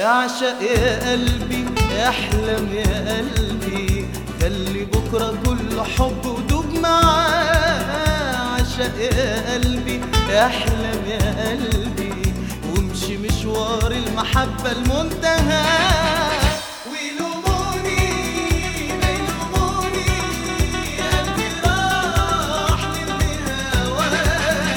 اعشق يا قلبي احلم يا قلبي خلي بكرة كل حب ودوب معاه عشق يا قلبي احلم يا قلبي وامشي مشوار المحبة المنتهى ويلوموني ما يلوموني قلبي راح للهوى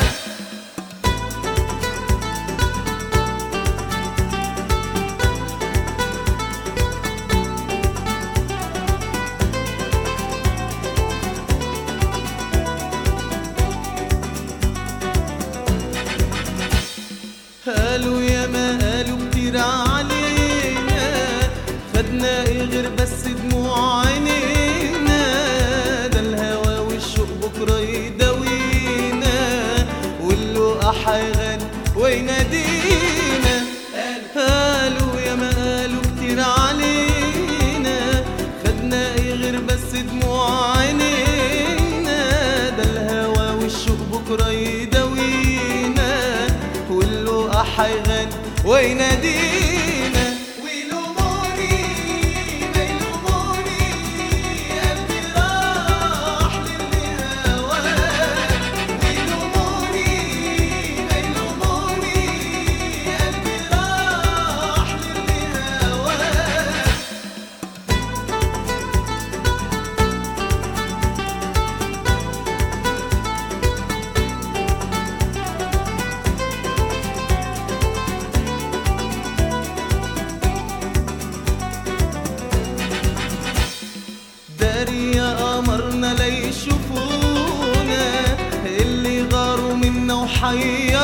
قالوا يا ما قالوا كتير علينا خدنا ايه غير بس دموع عينينا ده الهوى والشوق بكره يداوينا واللقاح هيغني وينادينا قالوا يا ما قالوا كتير علينا خدنا ايه غير بس دموع عينينا ده الهوى والشوق بكره يداوينا واللقاح هيغني وينادينا ويلوموني ما يلوموني قلبي راح للهوى ويلوموني ما يلوموني قلبي راح للهوى داري يا قمرنا لا يشوفونا اللي غاروا منا وحيا